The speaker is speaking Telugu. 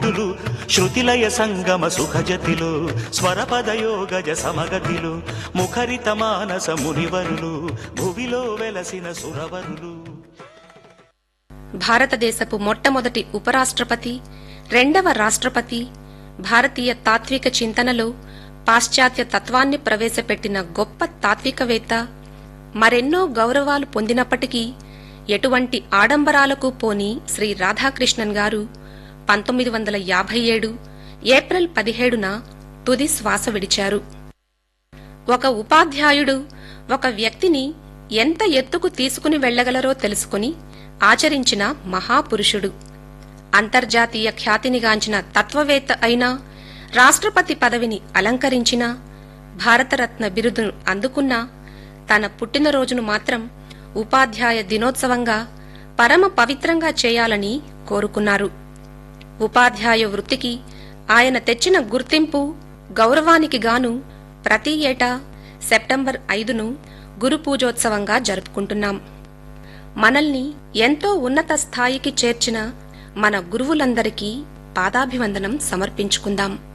గతులు శృతిలయ సంగమ సుఖజతిలో స్వరపదయోగజ సమగతిలో ముఖరిత మానస మునివరులు భువిలో వెలసిన సురవరులు భారతదేశపు మొట్టమొదటి ఉపరాష్ట్రపతి రెండవ రాష్ట్రపతి భారతీయ తాత్విక చింతనలో పాశ్చాత్య తత్వాన్ని ప్రవేశపెట్టిన గొప్ప తాత్వికవేత్త మరెన్నో గౌరవాలు పొందినప్పటికీ ఎటువంటి ఆడంబరాలకు పోని శ్రీ రాధాకృష్ణన్ గారు పంతొమ్మిది వందల యాభై ఏడు ఏప్రిల్ పదిహేడున తుది శ్వాస విడిచారు ఒక ఉపాధ్యాయుడు ఒక వ్యక్తిని ఎంత ఎత్తుకు తీసుకుని వెళ్లగలరో తెలుసుకుని ఆచరించిన మహాపురుషుడు అంతర్జాతీయ ఖ్యాతినిగాంచిన తత్వవేత్త అయినా రాష్ట్రపతి పదవిని అలంకరించిన భారతరత్న బిరుదును అందుకున్న తన పుట్టినరోజును మాత్రం ఉపాధ్యాయ దినోత్సవంగా పరమ పవిత్రంగా చేయాలని కోరుకున్నారు ఉపాధ్యాయ వృత్తికి ఆయన తెచ్చిన గుర్తింపు గౌరవానికి గాను ప్రతి ఏటా సెప్టెంబర్ ఐదును గురు పూజోత్సవంగా జరుపుకుంటున్నాం మనల్ని ఎంతో ఉన్నత స్థాయికి చేర్చిన మన గురువులందరికీ పాదాభివందనం సమర్పించుకుందాం